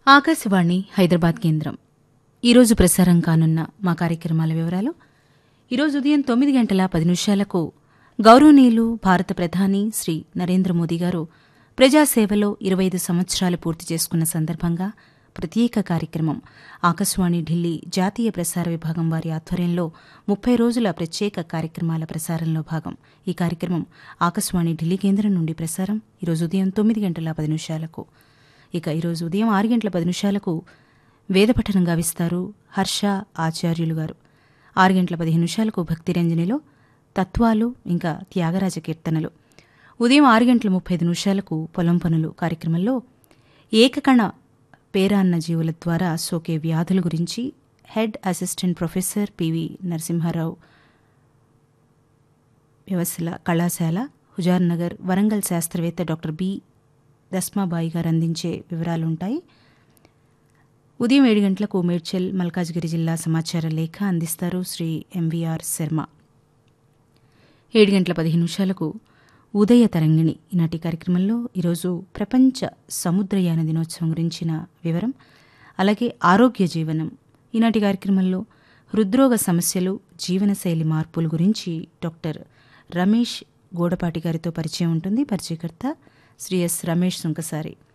ఆకాశవాణి హైదరాబాద్ కేంద్రం ఈరోజు ప్రసారం కానున్న మా కార్యక్రమాల వివరాలు ఈరోజు ఉదయం తొమ్మిది గంటల పది నిమిషాలకు గౌరవనీయులు భారత ప్రధాని శ్రీ నరేంద్ర మోదీ గారు ప్రజాసేవలో ఇరవై ఐదు సంవత్సరాలు పూర్తి చేసుకున్న సందర్భంగా ప్రత్యేక కార్యక్రమం ఆకాశవాణి ఢిల్లీ జాతీయ ప్రసార విభాగం వారి ఆధ్వర్యంలో ముప్పై రోజుల ప్రత్యేక కార్యక్రమాల ప్రసారంలో భాగం ఈ కార్యక్రమం ఆకాశవాణి ఢిల్లీ కేంద్రం నుండి ప్రసారం ఈరోజు ఉదయం తొమ్మిది గంటల పది నిమిషాలకు ఇక ఈరోజు ఉదయం ఆరు గంటల పది నిమిషాలకు వేదపఠనం గావిస్తారు హర్ష ఆచార్యులు గారు ఆరు గంటల పదిహేను నిమిషాలకు భక్తిరంజనిలో తత్వాలు ఇంకా త్యాగరాజ కీర్తనలు ఉదయం ఆరు గంటల ముప్పై ఐదు నిమిషాలకు పొలం పనులు కార్యక్రమంలో ఏకకణ పేరాన్న జీవుల ద్వారా సోకే వ్యాధుల గురించి head assistant professor P V Narasimha Rao వ్యవస్థల కళాశాల హుజార్నగర్ వరంగల్ శాస్త్రవేత్త డాక్టర్ బి దస్మాబాయి గారు అందించే వివరాలుంటాయి ఉదయం ఏడు గంటలకు మేడ్చల్ మల్కాజ్గిరి జిల్లా సమాచార లేఖ అందిస్తారు శ్రీ ఎంవీఆర్ శర్మ ఏడు గంటల పదిహేను నిమిషాలకు ఉదయ తరంగిణి ఈనాటి కార్యక్రమంలో ఈరోజు ప్రపంచ సముద్రయాన దినోత్సవం గురించిన వివరం అలాగే ఆరోగ్య జీవనం ఈనాటి కార్యక్రమంలో హృద్రోగ సమస్యలు జీవనశైలి మార్పుల గురించి డాక్టర్ రమేష్ గోడపాటి గారితో పరిచయం ఉంటుంది పరిచయకర్త శ్రీ ఎస్ రమేష్ సుంకసారి